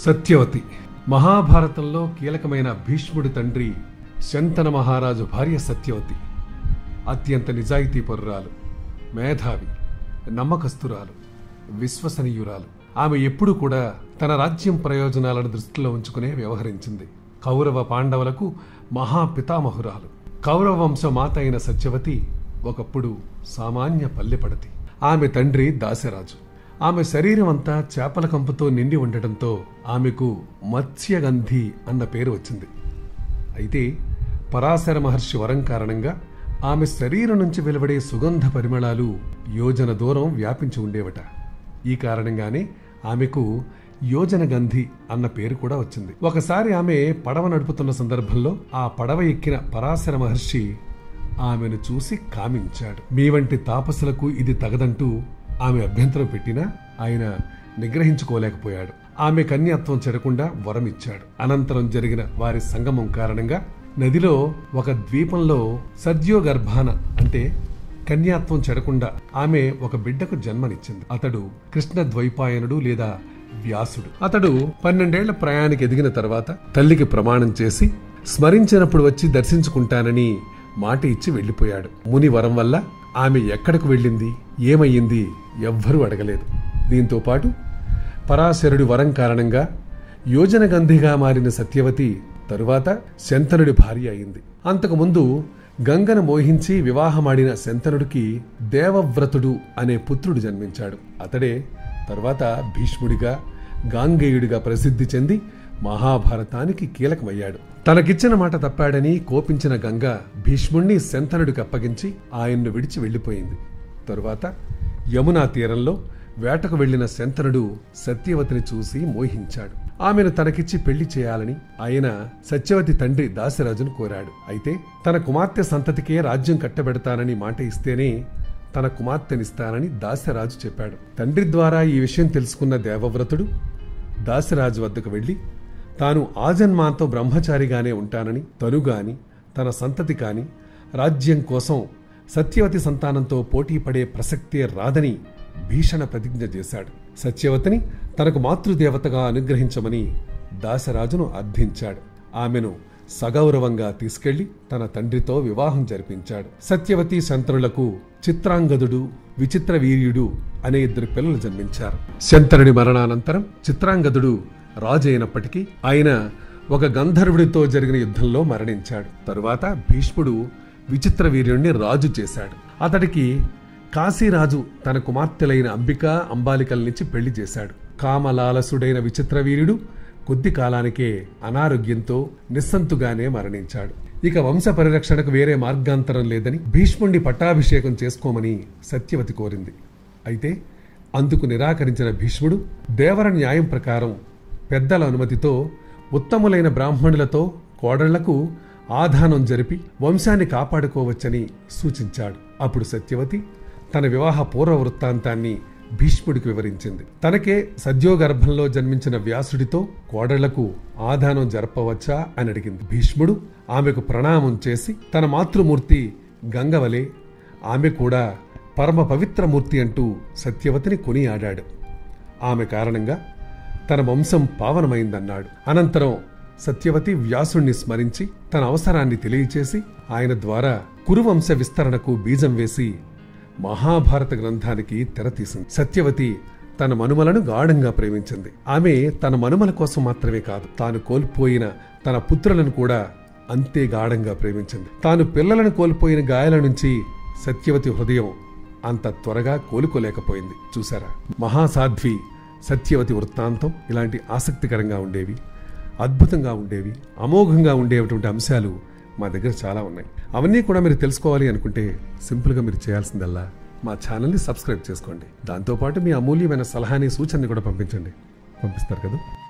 సత్యవతి మహాభారతంలో కీలకమైన భీష్ముడి తండ్రి శంతన మహారాజు భార్య సత్యవతి అత్యంత నిజాయితీపరురాలు మేధావి నమ్మకస్తురాలు విశ్వసనీయురాలు ఆమె ఎప్పుడూ కూడా తన రాజ్యం ప్రయోజనాలను దృష్టిలో ఉంచుకునే వ్యవహరించింది కౌరవ పాండవులకు మహాపితామహురాలు కౌరవ వంశ మాత అయిన సత్యవతి ఒకప్పుడు సామాన్య పల్లెపడతి ఆమె తండ్రి దాసరాజు ఆమె శరీరం అంతా చేపల కంపుతో నిండి ఉండటంతో ఆమెకు మత్స్యగంధి అన్న పేరు వచ్చింది అయితే పరాశర మహర్షి వరం కారణంగా ఆమె శరీరం నుంచి వెలువడే సుగంధ పరిమళాలు యోజన దూరం వ్యాపించి ఉండేవట ఈ కారణంగానే ఆమెకు యోజన గంధి అన్న పేరు కూడా వచ్చింది ఒకసారి ఆమె పడవ నడుపుతున్న సందర్భంలో ఆ పడవ ఎక్కిన పరాశర మహర్షి ఆమెను చూసి కామించాడు మీ వంటి తాపసులకు ఇది తగదంటూ ఆమె అభ్యంతరం పెట్టినా ఆయన నిగ్రహించుకోలేకపోయాడు ఆమె కన్యాత్వం చెడకుండా వరమిచ్చాడు అనంతరం జరిగిన వారి సంగమం కారణంగా నదిలో ఒక ద్వీపంలో సద్యోగర్భాన అంటే కన్యాత్వం చెడకుండా ఆమె ఒక బిడ్డకు జన్మనిచ్చింది అతడు కృష్ణ ద్వైపాయనుడు లేదా వ్యాసుడు అతడు పన్నెండేళ్ల ప్రయాణికి ఎదిగిన తర్వాత తల్లికి ప్రమాణం చేసి స్మరించినప్పుడు వచ్చి దర్శించుకుంటానని మాట ఇచ్చి వెళ్లిపోయాడు ముని వరం వల్ల ఆమె ఎక్కడకు వెళ్ళింది ఏమయ్యింది ఎవ్వరూ అడగలేదు దీంతో పాటు పరాశరుడి వరం కారణంగా యోజనగంధిగా మారిన సత్యవతి తరువాత శంతనుడి భార్య అయింది అంతకుముందు గంగను మోహించి వివాహమాడిన శంతనుడికి దేవవ్రతుడు అనే పుత్రుడు జన్మించాడు అతడే తర్వాత భీష్ముడిగా గాంగేయుడిగా ప్రసిద్ధి చెంది మహాభారతానికి కీలకమయ్యాడు తనకిచ్చిన మాట తప్పాడని కోపించిన గంగ భీష్ముణ్ణి శంతనుడికి అప్పగించి ఆయన్ను విడిచి వెళ్లిపోయింది తరువాత యమునా తీరంలో వేటకు వెళ్లిన శంతనుడు సత్యవతిని చూసి మోహించాడు ఆమెను తనకిచ్చి పెళ్లి చేయాలని ఆయన సత్యవతి తండ్రి దాసరాజును కోరాడు అయితే తన కుమార్తె సంతతికే రాజ్యం కట్టబెడతానని మాట ఇస్తేనే తన కుమార్తెనిస్తానని దాసరాజు చెప్పాడు తండ్రి ద్వారా ఈ విషయం తెలుసుకున్న దేవవ్రతుడు దాసరాజు వద్దకు వెళ్లి తాను ఆజన్మాంతో బ్రహ్మచారిగానే ఉంటానని తను గాని తన సంతతి కాని రాజ్యం కోసం సత్యవతి సంతానంతో పోటీ పడే ప్రసక్తే రాదని భీషణ ప్రతిజ్ఞ చేశాడు సత్యవతిని తనకు మాతృదేవతగా అనుగ్రహించమని దాసరాజును అర్థించాడు ఆమెను సగౌరవంగా తీసుకెళ్లి తన తండ్రితో వివాహం జరిపించాడు సత్యవతి శంతనులకు చిత్రాంగదుడు విచిత్ర వీర్యుడు అనే ఇద్దరు పిల్లలు జన్మించారు శంతనుడి మరణానంతరం చిత్రాంగదుడు రాజు అయినప్పటికీ ఆయన ఒక గంధర్వుడితో జరిగిన యుద్ధంలో మరణించాడు తరువాత భీష్ముడు విచిత్ర వీర్యుణ్ణి రాజు చేశాడు అతడికి కాశీరాజు తన కుమార్తెలైన అంబిక అంబాలికలనిచ్చి పెళ్లి చేశాడు కామలాలసుడైన విచిత్ర వీరుడు కొద్ది కాలానికే అనారోగ్యంతో నిస్సంతుగానే మరణించాడు ఇక వంశ పరిరక్షణకు వేరే మార్గాంతరం లేదని భీష్ముణ్ణి పట్టాభిషేకం చేసుకోమని సత్యవతి కోరింది అయితే అందుకు నిరాకరించిన భీష్ముడు దేవర న్యాయం ప్రకారం పెద్దల అనుమతితో ఉత్తములైన బ్రాహ్మణులతో కోడళ్లకు ఆధానం జరిపి వంశాన్ని కాపాడుకోవచ్చని సూచించాడు అప్పుడు సత్యవతి తన వివాహ పూర్వ వృత్తాంతాన్ని భీష్ముడికి వివరించింది తనకే సద్యోగర్భంలో జన్మించిన వ్యాసుడితో కోడళ్లకు ఆధానం జరపవచ్చా అని అడిగింది భీష్ముడు ఆమెకు ప్రణామం చేసి తన మాతృమూర్తి గంగవలే ఆమె కూడా పరమ పవిత్రమూర్తి అంటూ సత్యవతిని కొనియాడాడు ఆమె కారణంగా తన వంశం పావనమైందన్నాడు అనంతరం సత్యవతి వ్యాసుణ్ణి స్మరించి తన అవసరాన్ని తెలియచేసి ఆయన ద్వారా కురువంశ విస్తరణకు బీజం వేసి మహాభారత గ్రంథానికి తెరతీసింది సత్యవతి తన మనుమలను గాఢంగా ప్రేమించింది ఆమె తన మనుమల కోసం మాత్రమే కాదు తాను కోల్పోయిన తన పుత్రులను కూడా అంతే గాఢంగా ప్రేమించింది తాను పిల్లలను కోల్పోయిన గాయాల నుంచి సత్యవతి హృదయం అంత త్వరగా కోలుకోలేకపోయింది చూసారా మహాసాధ్వి సత్యవతి వృత్తాంతం ఇలాంటి ఆసక్తికరంగా ఉండేవి అద్భుతంగా ఉండేవి అమోఘంగా ఉండేటువంటి అంశాలు మా దగ్గర చాలా ఉన్నాయి అవన్నీ కూడా మీరు తెలుసుకోవాలి అనుకుంటే సింపుల్గా మీరు చేయాల్సిందల్లా మా ఛానల్ని సబ్స్క్రైబ్ చేసుకోండి దాంతోపాటు మీ అమూల్యమైన సలహాని సూచనని కూడా పంపించండి పంపిస్తారు కదా